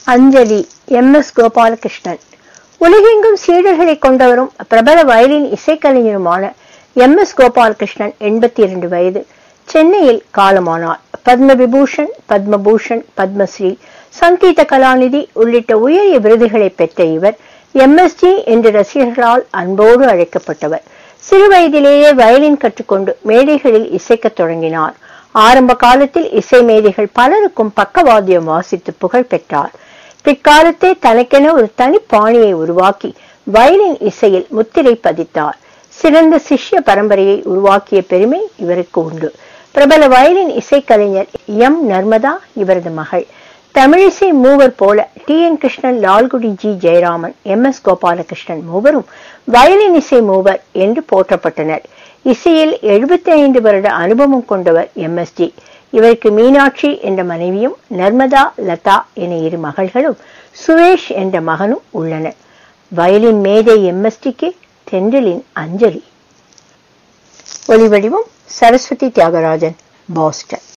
அஞ்சலி M S Gopalakrishnan உலகெங்கும் சீடர்களை கொண்டவரும் பிரபல வயலின் இசைக்கலைஞருமான எம் எஸ் கோபாலகிருஷ்ணன் எண்பத்தி இரண்டு வயது சென்னையில் காலமானார் பத்ம விபூஷன் பத்மபூஷன் பத்மஸ்ரீ சங்கீத கலாநிதி உள்ளிட்ட உயரிய விருதுகளை பெற்ற இவர் எம்எஸ்ஜி என்று ரசிகர்களால் அன்போடு அழைக்கப்பட்டவர் சிறு வயதிலேயே வயலின் கற்றுக்கொண்டு மேடைகளில் இசைக்கத் தொடங்கினார் ஆரம்ப காலத்தில் இசை மேதைகள் பலருக்கும் பக்கவாத்தியம் வாசித்து புகழ் பெற்றார் பிற்காலத்தே தனக்கென ஒரு தனி பாணியை உருவாக்கி வயலின் இசையில் முத்திரை பதித்தார் சிறந்த சிஷ்ய பரம்பரையை உருவாக்கிய பெருமை இவருக்கு உண்டு பிரபல வயலின் இசைக்கலைஞர் எம் நர்மதா இவரது மகள் தமிழிசை மூவர் போல T N Krishnan Lalgudi G Jayaraman M S Gopalakrishnan மூவரும் வயலின் இசை மூவர் என்று போற்றப்பட்டனர் இசையில் எழுபத்தி ஐந்து வருட அனுபவம் கொண்டவர் எம்எஸ்ஜி இவருக்கு மீனாட்சி என்ற மனைவியும் நர்மதா லதா என இரு மகள்களும் சுரேஷ் என்ற மகனும் உள்ளனர் வயலின் மேதை எம்எஸ்டிக்கு தென்றலின் அஞ்சலி ஒளிவடிவம் சரஸ்வதி தியாகராஜன் பாஸ்டன்